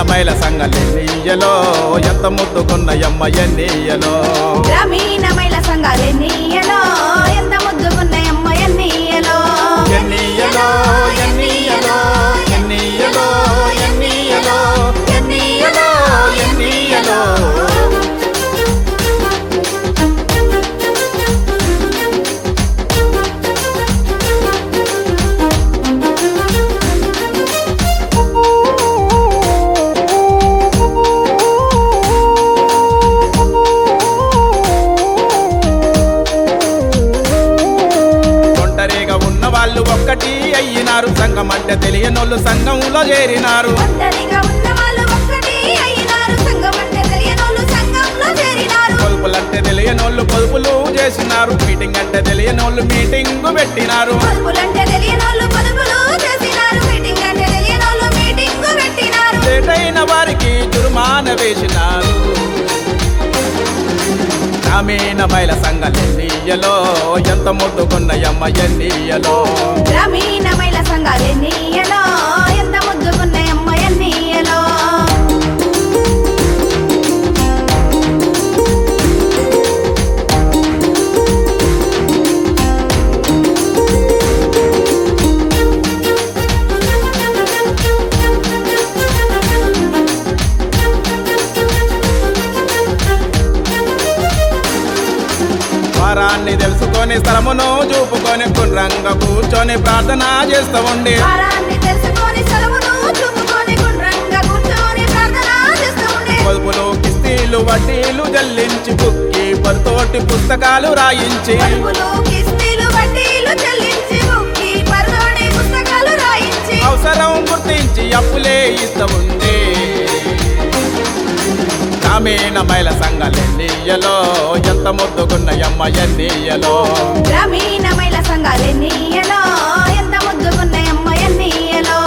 మైల సంగలెన్నీయలో ఎంత ముద్దుకున్న ఎమ్మ ఎన్నీయలో గ్రామీణ మహిళా సంఘాలెన్నీయలో ఎంత ముద్దుకున్నాయమ్మ ఎన్నీయలో ఎన్నీయలో ఎన్నీయలో ఎన్నీయలో ఎన్నీయలో ఎన్నీయలో ఎన్నీయలో ఒంటరిగా ఉన్న వాళ్ళు ఒక్కటి అయ్యినారు సంఘం అంటే తెలియనోళ్ళు సంఘంలో చేరినారు ఒంటరిగా ఉన్న వాళ్ళు ఒక్కటి అయినారు సంఘం అంటే తెలియనోళ్ళు సంఘంలో చేరినారు పొదుపులంటే తెలియనోళ్ళు పొదుపులు చేసినారు మీటింగ్ అంటే తెలియనోళ్ళు మీటింగ్ పెట్టినారు పొదుపులంటే తెలియనోళ్ళు పొదుపులు చేసినారు మీటింగ్ అంటే తెలియనోళ్ళు మీటింగ్ పెట్టినారు లేటైన వారికి జుర్మాన వేసినారు గ్రామీణ మైల సంఘలెన్నీయలో ఎంత ముద్దుకున్న ఎమ్మ ఎన్నీయలో గ్రామీణ మహిళా సంఘాలెన్నీయలో ఎంత ముద్దుకున్నాయమ్మ ఎన్నీయలో వారాన్ని తెలుసుకొని స్థలమును చూపుకొని గుండ్రంగా కూర్చొని ప్రార్థన చేస్తూ ఉండి వారాన్ని తెలుసుకొని సెలవును చూపుకొని గుండ్రంగా కూర్చొని ప్రార్థన చేస్తూ ఉండే పొదుపులు కిస్తీలు వడ్డీలు చెల్లించి బుక్కి పరుతోటి పుస్తకాలు రాయించి పొదుపులు కిస్తీలు వడ్డీలు చెల్లించి బుక్కి పరదోడి పుస్తకాలు రాయించి అవసరం గుర్తించి అప్పులే ఇస్తూ ఉంది గ్రామీణ మైల సంఘలెన్నీయలో ఎంత ముద్దుకున్న ఎమ్మ ఎన్నీయలో గ్రామీణ మహిళా సంఘాలెన్నీయలో ఎంత ముద్దుకున్నాయమ్మ ఎన్నీయలో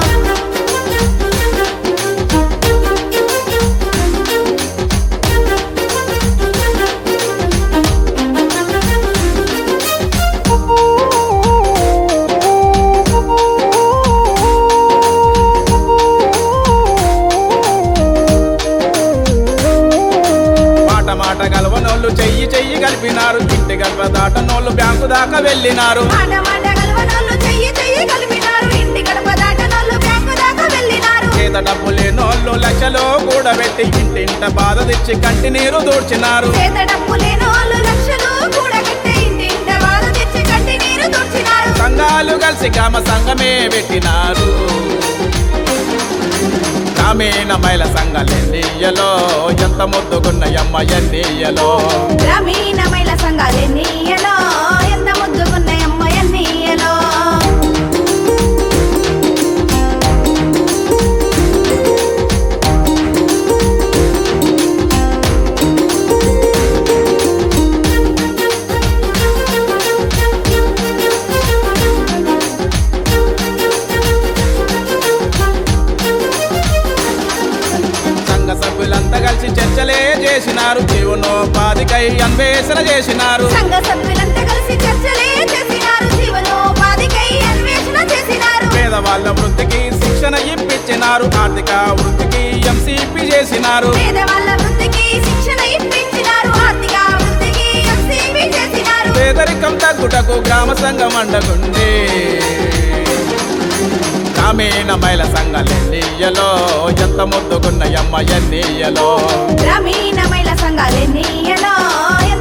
మాట మాట గలవనోళ్ళు చెయ్యి చెయ్యి కలిపినారు ఇంటి గడప దాటనోళ్ళు బ్యాంకు దాకా వెళ్ళినారు మాట మాట గలవనోళ్ళు చెయ్యి చెయ్యి కలిపినారు ఇంటి గడప దాటనోళ్ళు బ్యాంకు దాకా వెళ్ళినారు చేత డబ్బు లేనోళ్ళు లక్షలు కూడబెట్టి ఇంటింట బాధ తెచ్చి కంటి నీరు దూడ్చినారు చేత డబ్బు లేనోళ్ళు లక్షలు కూడగట్టి ఇంటింట బాధ తెచ్చి కట్టి నీరు తుడిచినారు సంఘాలు కలిసి గ్రామ సంఘమే పెట్టినారు గ్రామీణ మైల సంఘలెన్నీయలో ఎంత ముద్దుకున్న ఎమ్మ ఎన్నీయలో గ్రామీణ మహిళా సంఘాలెన్నీయలో ఎంత ముద్దుకున్నాయమ్మ ఎన్నీయలో సంఘ సభ్యులంతా కలిసి చర్చలే చేసినారు జీవనోపాధికై అన్వేషణ చేసినారు సంఘ సభ్యులంతా కలిసి చర్చలే చేసినారు జీవనోపాధికై అన్వేషణ చేసినారు పేదవాళ్ళ వృత్తికి శిక్షణ ఇప్పించినారు ఆర్థిక వృత్తికి ఎంసీపీ చేసినారు పేదవాళ్ళ వృత్తికి శిక్షణ ఇప్పించినారు ఆర్థిక వృత్తికి ఎంసీబీ చేసినారు పేదరికం తగ్గుటకు గ్రామ సంఘం అండగుండి గ్రామీణ మైల సంఘలెన్నీయలో ఎంత ముద్దుకున్న ఎమ్మ ఎన్నీయలో గ్రామీణ మహిళా సంఘాలెన్నీయలో